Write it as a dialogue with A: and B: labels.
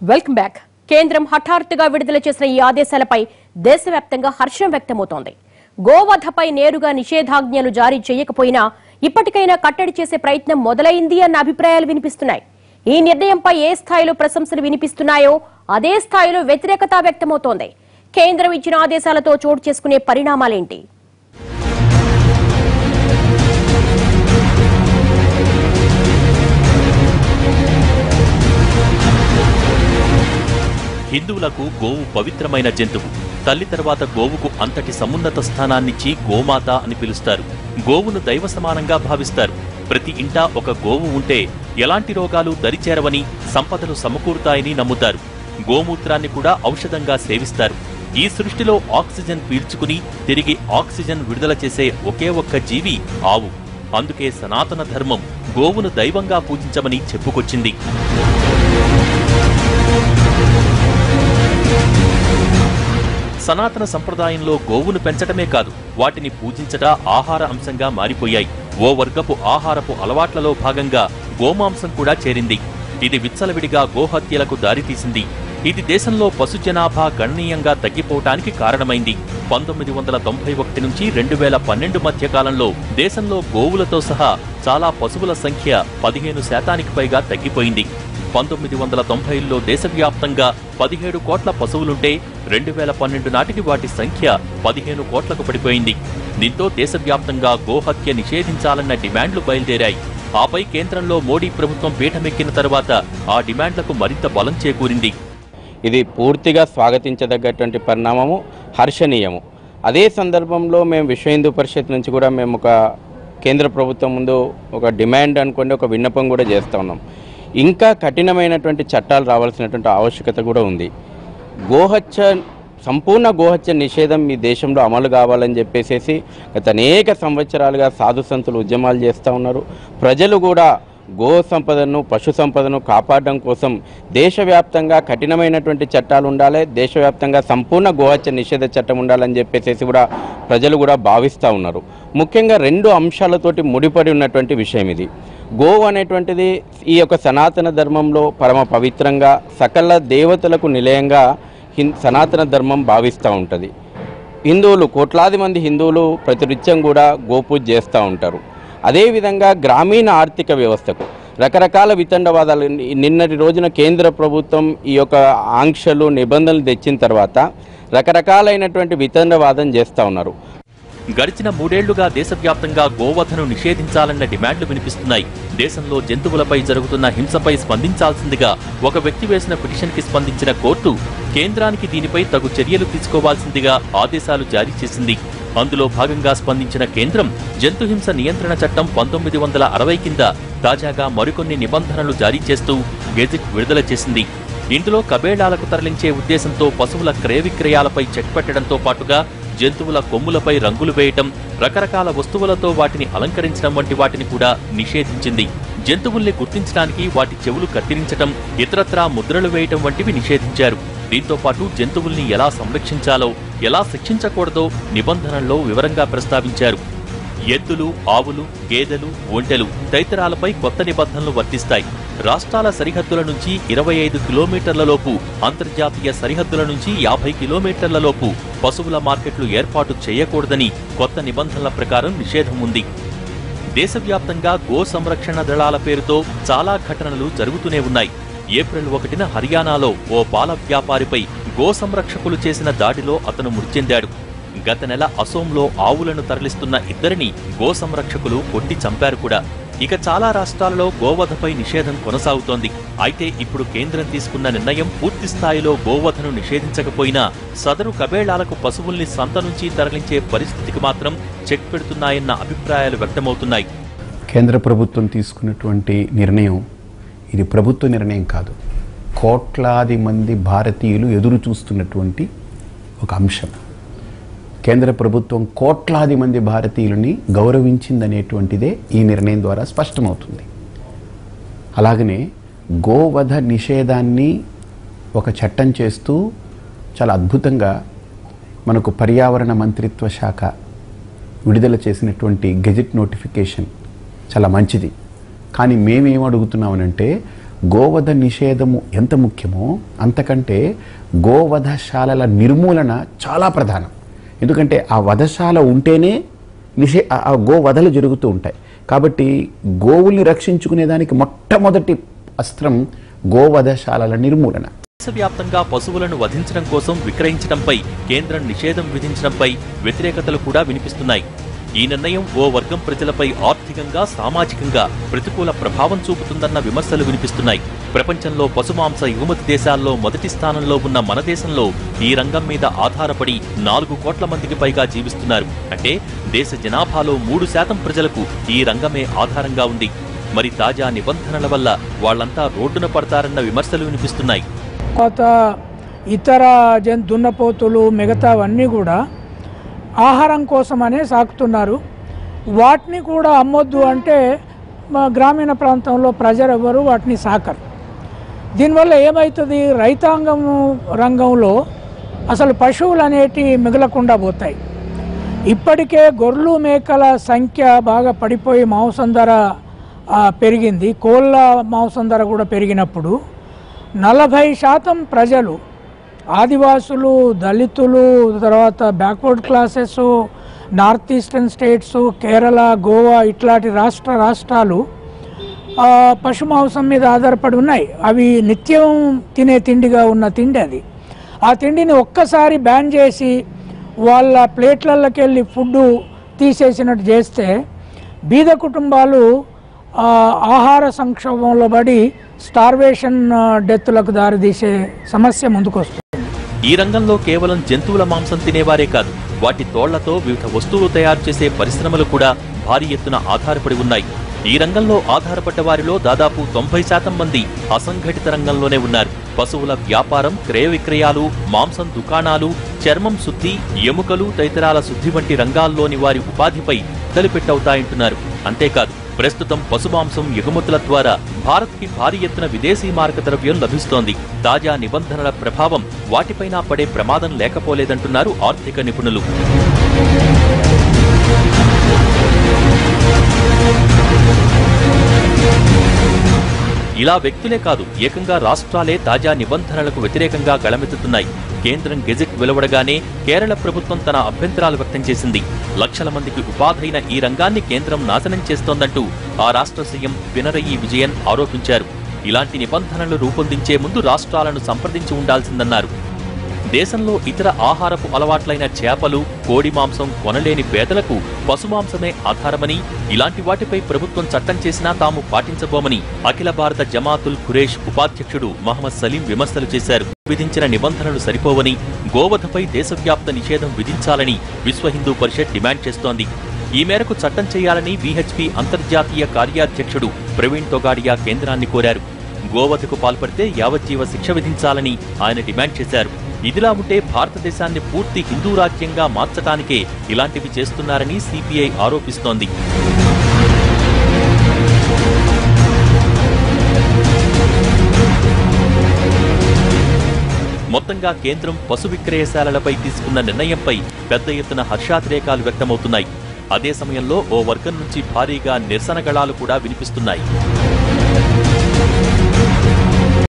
A: welcome back కేంద్రం హఠాత్తుగా విడుదల చేసిన ఈ ఆదేశాలపై దేశవ్యాప్తంగా హర్షం వ్యక్తమవుతోంది గోవధపై నేరుగా నిషేధాజ్ఞలు జారీ చేయకపోయినా ఇప్పటికైనా కట్టడి చేసే ప్రయత్నం మొదలైంది అన్న అభిప్రాయాలు వినిపిస్తున్నాయి ఈ నిర్ణయంపై ఏ స్థాయిలో ప్రశంసలు వినిపిస్తున్నాయో అదే స్థాయిలో వ్యతిరేకత వ్యక్తమవుతోంది కేంద్రం ఇచ్చిన ఆదేశాలతో చోటు చేసుకునే పరిణామాలేంటి
B: హిందువులకు గోవు పవిత్రమైన జంతువు తల్లి తర్వాత గోవుకు అంతటి సమున్నత స్థానాన్నిచ్చి గోమాత అని పిలుస్తారు గోవును దైవ సమానంగా భావిస్తారు ప్రతి ఇంటా ఒక గోవు ఉంటే ఎలాంటి రోగాలు దరిచేరవని సంపదలు సమకూరుతాయని నమ్ముతారు గోమూత్రాన్ని కూడా ఔషధంగా సేవిస్తారు ఈ సృష్టిలో ఆక్సిజన్ పీల్చుకుని తిరిగి ఆక్సిజన్ విడుదల చేసే ఒకే ఒక్క జీవి ఆవు అందుకే సనాతన ధర్మం గోవును దైవంగా పూజించమని చెప్పుకొచ్చింది సనాతన సంప్రదాయంలో గోవును పెంచటమే కాదు వాటిని పూజించట ఆహార అంశంగా మారిపోయాయి ఓ వర్గపు ఆహారపు అలవాట్లలో భాగంగా గోమాంసం కూడా చేరింది ఇది విచ్చలవిడిగా గోహత్యలకు దారితీసింది ఇది దేశంలో పశు జనాభా గణనీయంగా తగ్గిపోవటానికి కారణమైంది పంతొమ్మిది వందల తొంభై ఒకటి నుంచి రెండు వేల పన్నెండు మధ్య కాలంలో దేశంలో గోవులతో సహా చాలా పశువుల సంఖ్య పదిహేను శాతానికి పైగా తగ్గిపోయింది పంతొమ్మిది వందల తొంభైలో దేశవ్యాప్తంగా పదిహేడు కోట్ల పశువులుంటే రెండు వేల పన్నెండు నాటికి వాటి సంఖ్య పదిహేను కోట్లకు పడిపోయింది దీంతో దేశవ్యాప్తంగా గోహత్య నిషేధించాలన్న డిమాండ్లు బయలుదేరాయి ఆపై కేంద్రంలో మోడీ ప్రభుత్వం పీఠమెక్కిన తర్వాత ఆ డిమాండ్లకు మరింత బలం చేకూరింది
C: ఇది పూర్తిగా స్వాగతించదగ్గటువంటి పరిణామము హర్షణీయము అదే సందర్భంలో మేము విశ్వ హిందూ పరిషత్ నుంచి కూడా మేము ఒక కేంద్ర ప్రభుత్వం ముందు ఒక డిమాండ్ అనుకోండి ఒక విన్నపం కూడా చేస్తూ ఉన్నాం ఇంకా కఠినమైనటువంటి చట్టాలు రావాల్సినటువంటి ఆవశ్యకత కూడా ఉంది గోహత్య సంపూర్ణ గోహత్య నిషేధం ఈ దేశంలో అమలు కావాలని చెప్పేసి గత అనేక సంవత్సరాలుగా సాధు సంతులు ఉద్యమాలు చేస్తూ ఉన్నారు ప్రజలు కూడా గో సంపదను పశు సంపదను కాపాడడం కోసం దేశవ్యాప్తంగా కఠినమైనటువంటి చట్టాలు ఉండాలి దేశవ్యాప్తంగా సంపూర్ణ గోహత్య నిషేధ చట్టం ఉండాలని చెప్పేసి కూడా ప్రజలు కూడా భావిస్తూ ఉన్నారు ముఖ్యంగా రెండు అంశాలతోటి ముడిపడి ఉన్నటువంటి విషయం ఇది గోవు అనేటువంటిది ఈ యొక్క సనాతన ధర్మంలో పరమ పవిత్రంగా సకల దేవతలకు నిలయంగా హిన్ సనాతన ధర్మం భావిస్తూ ఉంటుంది హిందువులు కోట్లాది మంది హిందువులు ప్రతినిత్యం కూడా గోపూజ చేస్తూ ఉంటారు అదేవిధంగా గ్రామీణ ఆర్థిక వ్యవస్థకు రకరకాల వితండవాదాలు నిన్నటి రోజున కేంద్ర ప్రభుత్వం ఈ యొక్క ఆంక్షలు నిబంధనలు తెచ్చిన తర్వాత రకరకాలైనటువంటి వితండవాదం చేస్తూ ఉన్నారు
B: గడిచిన మూడేళ్లుగా దేశవ్యాప్తంగా గోవధను నిషేధించాలన్న డిమాండ్లు వినిపిస్తున్నాయి దేశంలో జంతువులపై జరుగుతున్న హింసపై స్పందించాల్సిందిగా ఒక వ్యక్తి వేసిన పిటిషన్కి స్పందించిన కోర్టు కేంద్రానికి దీనిపై తగు చర్యలు తీసుకోవాల్సిందిగా ఆదేశాలు జారీ చేసింది అందులో భాగంగా స్పందించిన కేంద్రం జంతుహింస నియంత్రణ చట్టం పంతొమ్మిది వందల అరవై కింద తాజాగా మరికొన్ని నిబంధనలు జారీ చేస్తూ గెజిట్ విడుదల చేసింది ఇందులో కబేళాలకు తరలించే ఉద్దేశంతో పశువుల క్రయ విక్రయాలపై చెక్ పెట్టడంతో పాటుగా జంతువుల కొమ్ములపై రంగులు వేయటం రకరకాల వస్తువులతో వాటిని అలంకరించడం వంటి వాటిని కూడా నిషేధించింది జంతువుల్ని గుర్తించడానికి వాటి చెవులు కత్తిరించటం ఇతరత్రా ముద్రలు వేయటం వంటివి నిషేధించారు దీంతో పాటు జంతువుల్ని ఎలా సంరక్షించాలో ఎలా శిక్షించకూడదో నిబంధనల్లో వివరంగా ప్రస్తావించారు ఎద్దులు ఆవులు గేదెలు ఒంటెలు తదితరాలపై కొత్త నిబంధనలు వర్తిస్తాయి రాష్ట్రాల సరిహద్దుల నుంచి ఇరవై ఐదు కిలోమీటర్ల లోపు అంతర్జాతీయ సరిహద్దుల నుంచి యాభై కిలోమీటర్ల లోపు పశువుల మార్కెట్లు ఏర్పాటు చేయకూడదని కొత్త నిబంధనల ప్రకారం నిషేధం ఉంది దేశవ్యాప్తంగా గో సంరక్షణ దళాల పేరుతో చాలా ఘటనలు జరుగుతూనే ఉన్నాయి ఏప్రిల్ ఒకటిన హర్యానాలో ఓ పాల వ్యాపారిపై గో సంరక్షకులు చేసిన దాడిలో అతను మృతి చెందాడు గత నెల అసోంలో ఆవులను తరలిస్తున్న ఇద్దరిని గో సంరక్షకులు కొట్టి చంపారు కూడా ఇక చాలా రాష్ట్రాలలో గోవధపై నిషేధం కొనసాగుతోంది అయితే ఇప్పుడు కేంద్రం తీసుకున్న నిర్ణయం పూర్తి స్థాయిలో గోవధను నిషేధించకపోయినా సదరు కబేళాలకు పశువుల్ని సంత నుంచి తరలించే పరిస్థితికి మాత్రం చెక్ పెడుతున్నాయన్న అభిప్రాయాలు వ్యక్తమవుతున్నాయి
D: కేంద్ర ప్రభుత్వం తీసుకున్నటువంటి నిర్ణయం ఇది ప్రభుత్వ నిర్ణయం కాదు కోట్లాది మంది భారతీయులు ఎదురు చూస్తున్నటువంటి ఒక అంశం కేంద్ర ప్రభుత్వం కోట్లాది మంది భారతీయులని గౌరవించిందనేటువంటిదే ఈ నిర్ణయం ద్వారా స్పష్టమవుతుంది అలాగనే గోవధ నిషేధాన్ని ఒక చట్టం చేస్తూ చాలా అద్భుతంగా మనకు పర్యావరణ మంత్రిత్వ శాఖ విడుదల చేసినటువంటి గెజిట్ నోటిఫికేషన్ చాలా మంచిది కానీ మేమేం అడుగుతున్నామనంటే గోవధ నిషేధము ఎంత ముఖ్యమో అంతకంటే గోవధశాలల నిర్మూలన చాలా ప్రధానం ఎందుకంటే ఆ వధశాల ఉంటేనే నిషే ఆ- ఆ గోవధలు జరుగుతూ ఉంటాయి కాబట్టి గోవుల్ని రక్షించుకునేదానికి మొట్టమొదటి అస్త్రం గోవధశాలల నిర్మూలన
B: దేశవ్యాప్తంగా పశువులను వధించడం కోసం విక్రయించడంపై కేంద్రం నిషేధం విధించడంపై వ్యతిరేకతలు కూడా వినిపిస్తున్నాయి ఈ నిర్ణయం ఓ వర్గం ప్రజలపై ఆర్థికంగా సామాజికంగా ప్రతికూల ప్రభావం చూపుతుందన్న విమర్శలు వినిపిస్తున్నాయి ప్రపంచంలో పశుమాంస ఎగుమతి దేశాల్లో మొదటి స్థానంలో ఉన్న మన దేశంలో ఈ రంగం మీద ఆధారపడి నాలుగు కోట్ల మందికి పైగా జీవిస్తున్నారు అంటే దేశ జనాభాలో మూడు శాతం ప్రజలకు ఈ రంగమే ఆధారంగా ఉంది మరి తాజా నిబంధనల వల్ల వాళ్ళంతా రోడ్డున పడతారన్న విమర్శలు వినిపిస్తున్నాయి
E: తర్వాత ఇతర జన్ దున్నపోతులు మిగతావన్నీ కూడా ఆహారం కోసమనే సాకుతున్నారు వాటిని కూడా అమ్మొద్దు అంటే మా గ్రామీణ ప్రాంతంలో ప్రజలు ఎవరు వాటిని సాకరు దీనివల్ల ఏమవుతుంది రైతాంగం రంగంలో అసలు పశువులు అనేటి మిగలకుండా పోతాయి ఇప్పటికే గొర్రెలు మేకల సంఖ్య బాగా పడిపోయి మాంసం ధర ఆ, పెరిగింది కోళ్ళ మాంసం ధర కూడా పెరిగినప్పుడు నలభై శాతం ప్రజలు ఆదివాసులు దళితులు తర్వాత backward classes north eastern states Kerala Goa ఇట్లాంటి రాష్ట్ర రాష్ట్రాలు ఆ, పశు మాంసం మీద ఆధారపడి ఉన్నాయి అవి నిత్యం తినే తిండిగా ఉన్న తిండి అది ఆ తిండిని ఒక్కసారి బ్యాన్ చేసి వాళ్ళ ప్లేట్లలోకి వెళ్ళి ఫుడ్ తీసేసినట్టు చేస్తే బీద కుటుంబాలు ఆ, ఆహార సంక్షోభంలో పడి స్టార్వేషన్ డెత్లకు దారితీసే సమస్య ముందుకొస్తుంది
B: ఈ రంగంలో కేవలం జంతువుల మాంసం తినేవారే కాదు వాటి తోళ్లతో వివిధ వస్తువులు తయారు చేసే పరిశ్రమలు కూడా భారీ ఎత్తున ఆధారపడి ఉన్నాయి ఈ రంగంలో ఆధారపడ్డ వారిలో దాదాపు తొంభై శాతం మంది అసంఘటిత రంగంలోనే ఉన్నారు పశువుల వ్యాపారం క్రయ విక్రయాలు మాంసం దుకాణాలు చర్మం శుద్ధి ఎముకలు తదితరాల శుద్ధి వంటి రంగాల్లోని వారి ఉపాధిపై తలిపెట్టవుతాయంటున్నారు అంతేకాదు ప్రస్తుతం పశుమాంసం ఎగుమతుల ద్వారా భారత్కి భారీ ఎత్తున విదేశీ మారక ద్రవ్యం లభిస్తోంది తాజా నిబంధనల ప్రభావం వాటిపైన పడే ప్రమాదం లేకపోలేదంటున్నారు ఆర్థిక నిపుణులు ఇలా వ్యక్తులే కాదు ఏకంగా రాష్ట్రాలే తాజా నిబంధనలకు వ్యతిరేకంగా గళమెత్తుతున్నాయి కేంద్రం గెజెట్ వెలువడగానే కేరళ ప్రభుత్వం తన అభ్యంతరాలు వ్యక్తం చేసింది లక్షల మందికి ఉపాధైన ఈ రంగాన్ని కేంద్రం నాశనం చేస్తోందంటూ ఆ రాష్ట్ర సీఎం పినరయి విజయన్ ఆరోపించారు ఇలాంటి నిబంధనలు రూపొందించే ముందు రాష్ట్రాలను సంప్రదించి ఉండాల్సిందన్నారు దేశంలో ఇతర ఆహారపు అలవాట్లైన చేపలు కోడి మాంసం కొనలేని పేదలకు పశుమాంసమే ఆధారమని ఇలాంటి వాటిపై ప్రభుత్వం చట్టం చేసినా తాము పాటించబోమని అఖిల భారత జమాతుల్ ఖురేష్ ఉపాధ్యక్షుడు మహమ్మద్ సలీం విమర్శలు చేశారు విధించిన నిబంధనలు సరిపోవని గోవధపై దేశవ్యాప్త నిషేధం విధించాలని విశ్వ హిందూ పరిషత్ డిమాండ్ చేస్తోంది ఈ మేరకు చట్టం చేయాలని విహెచ్పి అంతర్జాతీయ కార్యాధ్యక్షుడు ప్రవీణ్ తొగాడియా కేంద్రాన్ని కోరారు గోవధకు పాల్పడితే యావజ్జీవ శిక్ష విధించాలని ఆయన డిమాండ్ చేశారు ఇదిలా ఉంటే భారతదేశాన్ని పూర్తి హిందూ రాజ్యంగా మార్చటానికే ఇలాంటివి చేస్తున్నారని సిపిఐ ఆరోపిస్తోంది మొత్తంగా కేంద్రం పశు విక్రయశాలలపై తీసుకున్న నిర్ణయంపై పెద్ద ఎత్తున హర్షాతిరేకాలు వ్యక్తమవుతున్నాయి అదే సమయంలో ఓ వర్గం నుంచి భారీగా నిరసన గళాలు కూడా వినిపిస్తున్నాయి